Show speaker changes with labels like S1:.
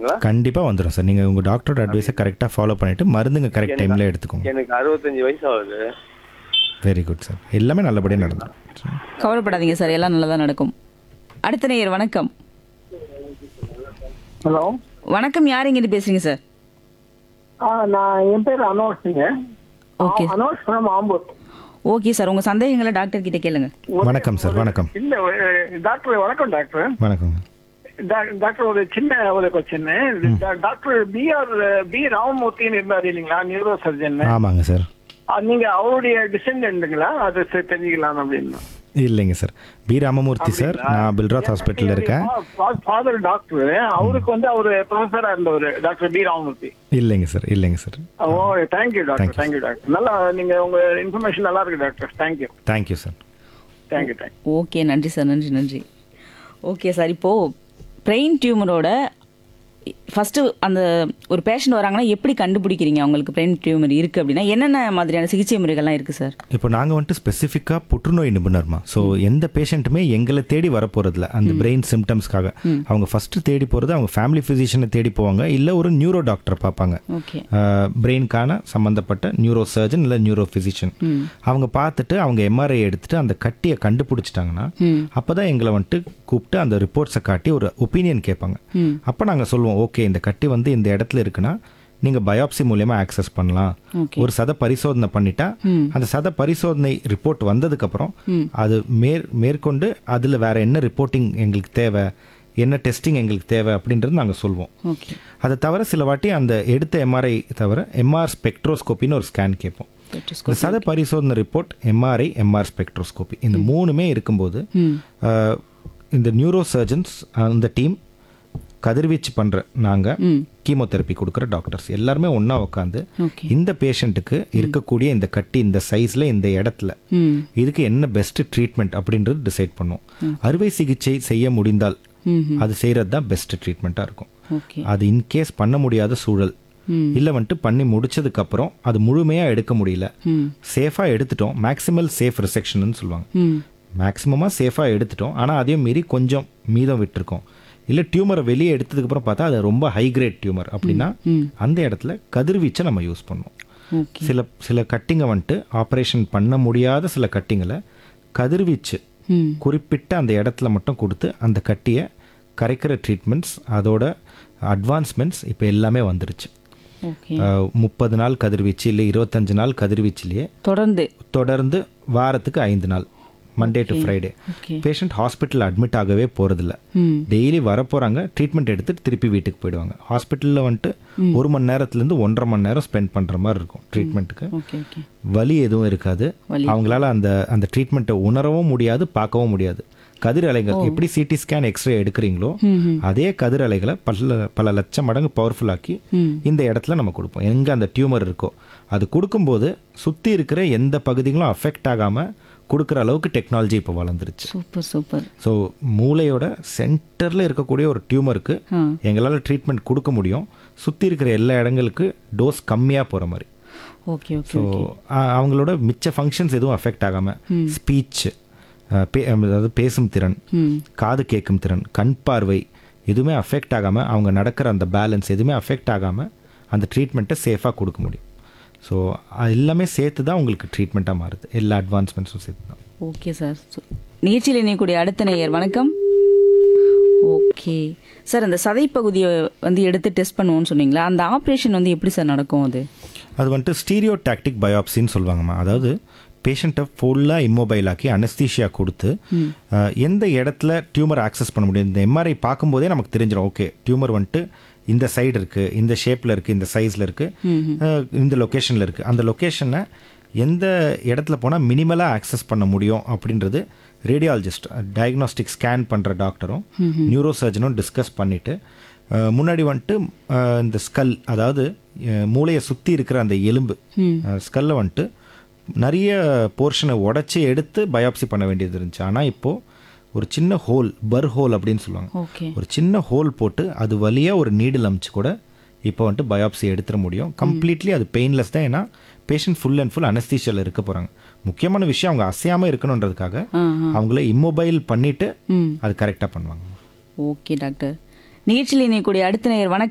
S1: வந்துருங்களா
S2: கண்டிப்பாக வந்துடும் சார் நீங்கள் உங்கள் டாக்டரோட அட்வைஸை கரெக்டாக ஃபாலோ பண்ணிவிட்டு மருந்துங்க கரெக்ட் டைமில் எடுத்துக்கோங்க
S1: எனக்கு அறுபத்தஞ்சு வயசு ஆகுது
S2: வெரி குட் சார் எல்லாமே நல்லபடியாக நடந்துடும்
S3: கவலைப்படாதீங்க சார் எல்லாம் நல்லதா நடக்கும் அடுத்த நேயர் வணக்கம்
S4: ஹலோ
S3: வணக்கம் யார் இங்கிருந்து பேசுறீங்க சார்
S4: ஆ நான் என் பேர் அனோஷுங்க
S3: okay
S4: Anosh from Ambur
S3: okay sir உங்க சந்தேகங்களை டாக்டர் கிட்ட கேளுங்க
S2: வணக்கம் சார் வணக்கம்
S4: இல்ல ஒரு- டாக்டர் வணக்கம் டாக்டர்
S2: வணக்கம்
S4: டா- டாக்டர் ஒரு சின்ன ஒரு question doctor P R P ராமமூர்த்தின்னு இருந்தாரு இல்லைங்களா நியூரோ சர்ஜன்
S2: ஆமாங்க சார்
S4: நீங்க அவருடைய டிசெண்டன்ட்டுங்களா அது சரி தெரிஞ்சுக்கலாம் அப்படின்னு
S2: இல்லைங்க சார் பி ராமமூர்த்தி சார் நான் பில்ராத் ஹாஸ்பிட்டலில் இருக்கேன்
S4: ஃபாதர் டாக்டர் அவருக்கு வந்து அவரு ப்ரொஃபஸரா இருந்தவர் டாக்டர் பி ராமமூர்த்தி
S2: இல்லைங்க சார் இல்லைங்க sir
S4: oh thank you doctor
S2: Thank you.
S4: Thank you doctor நல்லா நீங்க உங்க இன்ஃபர்மேஷன் நல்லா இருக்கு doctor thank you
S2: thank you sir
S4: thank you thank you
S3: okay நன்றி சார் நன்றி நன்றி ஓகே சார் இப்போ பிரெயின் டியூமரோட ஃபர்ஸ்ட் அந்த ஒரு பேஷண்ட் வராங்கன்னா எப்படி கண்டுபிடிக்கிறீங்க அவங்களுக்கு பிரெயின் டியூமர் இருக்கு அப்படின்னா என்னென்ன மாதிரியான சிகிச்சை முறைகள்லாம் இருக்கு சார்
S2: இப்போ நாங்கள் வந்துட்டு ஸ்பெசிஃபிக்காக புற்றுநோய் நிபுணர்மா ஸோ எந்த பேஷண்ட்டுமே எங்களை தேடி வரப்போகிறதில்ல அந்த பிரெயின் சிம்டம்ஸ்க்காக அவங்க ஃபஸ்ட்டு தேடி போகிறது அவங்க ஃபேமிலி ஃபிசிஷியனை தேடி போவாங்க இல்லை ஒரு நியூரோ டாக்டர் பார்ப்பாங்க
S3: ஓகே
S2: பிரெயின்கான சம்மந்தப்பட்ட நியூரோ சர்ஜன் இல்லை நியூரோ ஃபிசிஷியன் அவங்க பார்த்துட்டு அவங்க எம்ஆர்ஐ எடுத்துட்டு அந்த கட்டியை கண்டுபிடிச்சிட்டாங்கன்னா அப்போ தான் எங்களை வந்துட்டு கூப்பிட்டு அந்த ரிப்போர்ட்ஸை காட்டி ஒரு ஒப்பீனியன் கேட்பாங்க அப்போ நாங்கள் சொல்லுவோம் ஓகே இந்த கட்டி வந்து இந்த இடத்துல இருக்குன்னா நீங்கள் பயாப்சி மூலயமா ஆக்சஸ் பண்ணலாம்
S3: Okay.
S2: ஒரு சத பரிசோதனை பண்ணிட்டா அந்த சத பரிசோதனை ரிப்போர்ட் வந்ததுக்கப்புறம் அது மேற் மேற்கொண்டு அதில் வேற என்ன ரிப்போர்ட்டிங் எங்களுக்கு தேவை என்ன டெஸ்டிங் எங்களுக்கு தேவை அப்படின்றது நாங்கள் சொல்வோம்
S3: ஓகே
S2: அதை தவிர சில வாட்டி அந்த எடுத்த எம்ஆர்ஐ தவிர எம்ஆர் ஸ்பெக்ட்ரோஸ்கோப்பின்னு ஒரு ஸ்கேன் கேட்போம் இந்த சத பரிசோதனை ரிப்போர்ட் எம்ஆர்ஐ எம்ஆர் ஸ்பெக்ட்ரோஸ்கோப்பி இந்த மூணுமே இருக்கும்போது அஹ், இந்த நியூரோ சர்ஜன்ஸ் அந்த டீம் கதிர்வீச்சு பண்ணுற நாங்கள் கீமோதெரப்பி கொடுக்குற டாக்டர்ஸ் எல்லாருமே ஒன்றா உட்காந்து
S3: ஓகே
S2: இந்த பேஷண்ட்டுக்கு இருக்கக்கூடிய இந்த கட்டி இந்த சைஸில் இந்த இடத்துல
S3: ம்
S2: இதுக்கு என்ன பெஸ்ட் ட்ரீட்மெண்ட் அப்படின்றது டிசைட் பண்ணும் அறுவை சிகிச்சை செய்ய முடிந்தால் அது செய்கிறது தான் பெஸ்ட் ட்ரீட்மெண்ட்டாக இருக்கும்
S3: ஓகே
S2: அது இன்கேஸ் பண்ண முடியாத சூழல் இல்லை வந்துட்டு பண்ணி முடிச்சதுக்கு அப்புறம் அது முழுமையாக எடுக்க முடியல சேஃபாக எடுத்துட்டோம் மேக்ஸிமல் சேஃப் ரிசெக்ஷன் சொல்லுவாங்க
S3: ம்
S2: மேக்ஸிமமாக சேஃபாக எடுத்துட்டோம் ஆனால் அதையும் மீறி கொஞ்சம் மீதம் விட்டுருக்கோம் இல்லை டியூமரை வெளியே எடுத்ததுக்கப்புறம் பார்த்தா அது ரொம்ப ஹை கிரேட் டியூமர் அப்படின்னா அந்த இடத்துல கதிர்வீச்சை நம்ம யூஸ் பண்ணுவோம்
S3: ஓகே
S2: சில சில கட்டிங்கை வந்துட்டு ஆப்ரேஷன் பண்ண முடியாத சில கட்டிங்களை கதிர்வீச்சு
S3: ம்
S2: குறிப்பிட்ட அந்த இடத்துல மட்டும் கொடுத்து அந்த கட்டியை கரைக்கிற ட்ரீட்மெண்ட்ஸ் அதோட அட்வான்ஸ்மெண்ட்ஸ் இப்போ எல்லாமே வந்துருச்சு
S3: ஓகே
S2: முப்பது நாள் கதிர்வீச்சு இல்லை இருபத்தஞ்சு நாள் கதிர்வீச்சுலேயே
S3: தொடர்ந்து
S2: தொடர்ந்து வாரத்துக்கு ஐந்து நாள் Monday to Friday
S3: okay
S2: patient hospital admit ஆகவே போகிறதில்ல
S3: ம்
S2: டெய்லி வரப்போகிறாங்க ட்ரீட்மெண்ட் எடுத்துட்டு திருப்பி வீட்டுக்கு போயிடுவாங்க ஹாஸ்பிட்டலில் வந்துட்டு ஒரு மணி நேரத்துலேருந்து ஒன்றரை மணி நேரம் ஸ்பெண்ட் பண்ணுற மாதிரி இருக்கும் ட்ரீட்மெண்ட்டுக்கு
S3: ஓகே ஓகே
S2: வலி எதுவும் இருக்காது
S3: வலி.
S2: அவங்களால அந்த அந்த ட்ரீட்மெண்ட்டை உணரவும் முடியாது பார்க்கவும் முடியாது கதிர் அலைகள் எப்படி சிடி ஸ்கேன் எக்ஸ்ரே எடுக்கிறீங்களோ அதே கதிர் அலைகளை பல பல லட்சம் மடங்கு பவர்ஃபுல்லாக்கி இந்த இடத்துல நம்ம கொடுப்போம் எங்கே அந்த டியூமர் இருக்கோ அது கொடுக்கும்போது சுற்றி இருக்கிற எந்த பகுதிகளும் அஃபெக்ட் ஆகாமல் கொடுக்குற அளவுக்கு டெக்னாலஜி இப்போ வளர்ந்துருச்சு
S3: சூப்பர் சூப்பர்
S2: ஸோ மூளையோட சென்டரில் இருக்கக்கூடிய ஒரு டியூமருக்கு
S3: ஆ
S2: எங்களால் ட்ரீட்மெண்ட் கொடுக்க முடியும் சுற்றி இருக்கிற எல்லா இடங்களுக்கு டோஸ் கம்மியாக போகிற மாதிரி
S3: ஓகே ஓகே
S2: ஸோ அவங்களோட மிச்ச ஃபங்க்ஷன்ஸ் எதுவும் அஃபெக்ட் ஆகாமல் ஸ்பீச் அதாவது பேசும் திறன்
S3: ம்
S2: காது கேட்கும் திறன் கண் பார்வை எதுவுமே அஃபெக்ட் ஆகாமல் அவங்க நடக்கிற அந்த பேலன்ஸ் எதுவுமே அஃபெக்ட் ஆகாமல் அந்த ட்ரீட்மெண்ட்டை சேஃபாக கொடுக்க முடியும் ஸோ எல்லாமே சேர்த்து தான் உங்களுக்கு ட்ரீட்மெண்ட்டாக மாறுது எல்லா அட்வான்ஸ்மெண்ட்ஸும் சேர்த்து தான்
S3: ஓகே சார் சு- நிகழ்ச்சியில் இணையக்கூடிய அடுத்த நேயர் வணக்கம் ஓகே சார் அந்த சதைப்பகுதியை வந்து எடுத்து டெஸ்ட் பண்ணுவோம்னு சொன்னீங்களா அந்த ஆப்ரேஷன் வந்து எப்படி சார் நடக்கும் அது
S2: அது வந்துட்டு ஸ்டீரியோ டாக்டிக் பயாப்சின்னு சொல்லுவாங்கம்மா அதாவது பேஷண்ட்டை ஃபுல்லாக இம்மொபைல் ஆக்கி அனஸ்தீஷியா கொடுத்து அஹ், எந்த இடத்துல டியூமர் ஆக்சஸ் பண்ண முடியும் இந்த எம்ஆர்ஐ பார்க்கும்போதே நமக்கு தெரிஞ்சிடும் ஓகே டியூமர் வந்துட்டு இந்த சைடு இருக்குது இந்த ஷேப்பில் இருக்குது இந்த சைஸில் இருக்குது இந்த லொக்கேஷனில் இருக்குது அந்த லொக்கேஷனை எந்த இடத்துல போனால் மினிமலாக ஆக்சஸ் பண்ண முடியும் அப்படின்றது ரேடியாலஜிஸ்ட் டயக்னாஸ்டிக் ஸ்கேன் பண்ணுற டாக்டரும் நியூரோ சர்ஜனும் டிஸ்கஸ் பண்ணிவிட்டு முன்னாடி வந்துட்டு அஹ், இந்த ஸ்கல் அதாவது அஹ், மூளையை சுற்றி இருக்கிற அந்த எலும்பு ஸ்கல்லை வந்துட்டு நிறைய போர்ஷனை உடச்சி எடுத்து பயாப்சி பண்ண வேண்டியது இருந்துச்சு ஆனால் இப்போது ஒரு சின்ன ஹோல் பர் ஹோல் அப்படின்னு சொல்லுவாங்க
S3: ஓகே
S2: ஒரு சின்ன ஹோல் போட்டு அது வழியாக ஒரு நீடில் அமுச்சு கூட இப்போ வந்துட்டு பயாப்சி எடுத்துட முடியும் கம்ப்ளீட்லி அது பெயின்லெஸ் தான் ஏன்னா பேஷண்ட் ஃபுல் அண்ட் ஃபுல் அனஸ்தீஷியாவில் இருக்க போகிறாங்க முக்கியமான விஷயம் அவங்க அசையாமல் இருக்கணுன்றதுக்காக அவங்கள இம்மொபைல் பண்ணிவிட்டு
S3: ம்
S2: அது கரெக்டாக பண்ணுவாங்க
S3: ஓகே டாக்டர் நிகழ்ச்சியில் இணையக்கூடிய அடுத்த நேயர் வணக்கம்